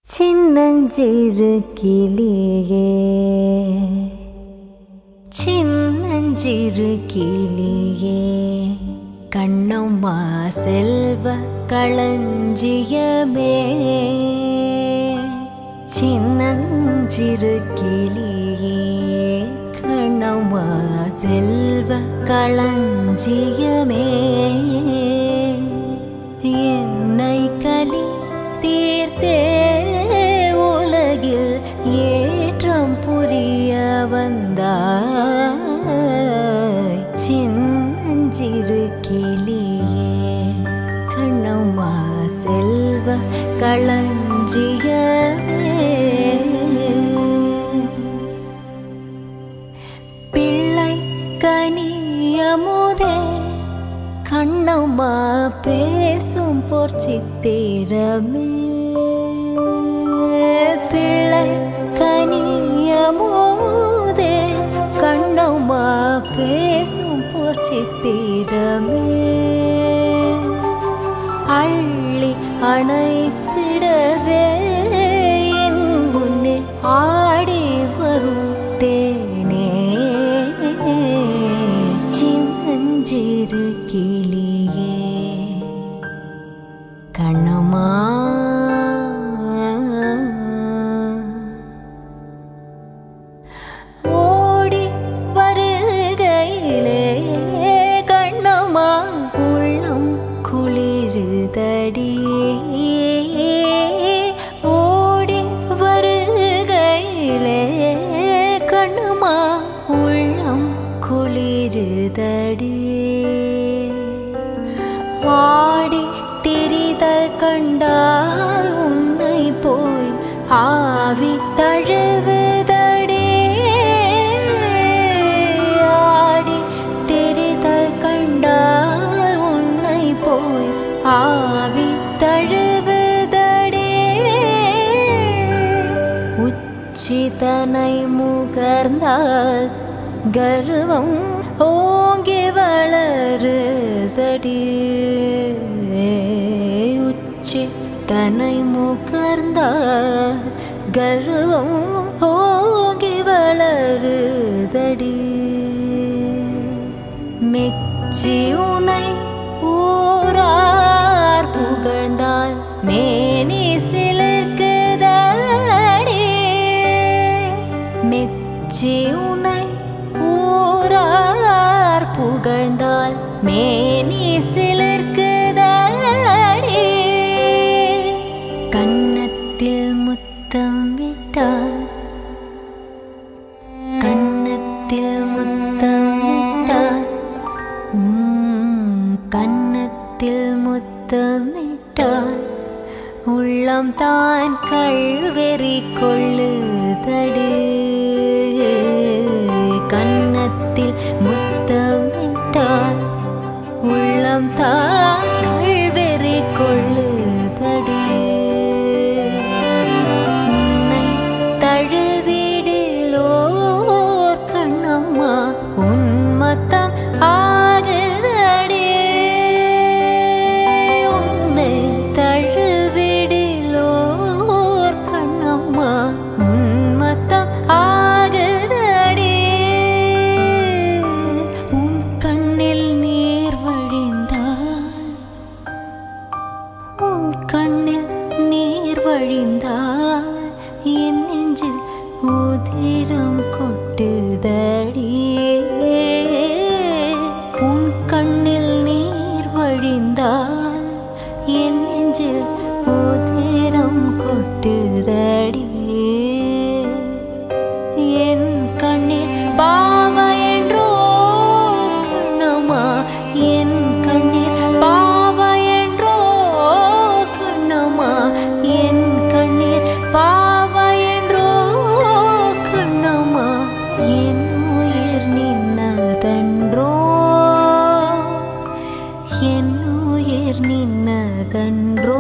சின்னஞ்சிறு கிளியே சின்னஞ்சிறு கிளியே கண்ணம்மா செல்வ களஞ்சியமே சின்னஞ்சிறு கிளியே கண்ணம்மா செல்வ களஞ்சியமே என்னை கலி தீர்த்தே உலகில் ஏற்றம் புரிய வந்தாய் சின்னஞ்சிறு கிளியே கண்ணம்மா செல்வ களஞ்சியமே பிள்ளை கனியமுதே கண்ணம்மா பேசும் பொற்சித்திரமே பிள்ளை கனியமுதே கண்ணம்மா பேசும் பொற்சித்திரமே அள்ளி அணைத்திடவே என் முன்னே ஆடி வரும் தேனே சின்னஞ்சிறு கிளியே கண்ணம்மா ஓடி வருகையிலே கண்ணம்மா உள்ளம் குளிருதடி ஓடி வருகையிலே கண்ணம்மா உள்ளம் குளிருதடி ஆடி திரிதல் கண்டால் உன்னை போய் ஆவி தழுவுதடே ஆடி திரிதல் கண்டால் உன்னை போய் ஆவி தழுவுதடே உச்சிதனை முகர்ந்தால் கர்வம் ஓங்கி வளருதடி உச்சி தனை முகர்ந்தால் கர்வம் ஓங்கி வளருதடி மெச்சி உனை ஊரார் புகழ்ந்தால் மேனி சிலிர்க்குதடி மெச்சி உனை ஊரார் புகழ்ந்தால் மேனி சிலிர்க்குதடி கன்னத்தில் முத்தம் விட்டால் கன்னத்தில் முத்தம் விட்டால் உம், கன்னத்தில் முத்தமிட்டால் உள்ளம் தான் கல்வெறி கொள்ளுதடி கன்னத்தில் முத்தமிட்டால் உள்ளம் தான் கல்வெறி கொள்ளுதடி உன்னை தழுவிடிலோர் கண்ணம்மா உன்மத்தம் ஆகுதடி உன்னை தழுவிடிலோர் கண்ணம்மா உன்மத்தம் ஆகுதடி உன் கண்ணில் நீர் வழிந்தால் உன் கண்ணில் நீர் வழிந்தால் என் நெஞ்சில் உதிரம் கொட்டுதடி உன் கண்ணில் நீர் வழிந்தால் என் நெஞ்சில் உதிரம் கொட்டுதடி என் கண்ணில் பாவ என்றோ கண்ணம்மா என் கண்ணில் பாவ என்றோ கண்ணம்மா என் கண்ணீர் பாவ என்றோ கண்ணம்மா என் உயிர் நின்னதன்றோ என் உயிர் நின்னதன்றோ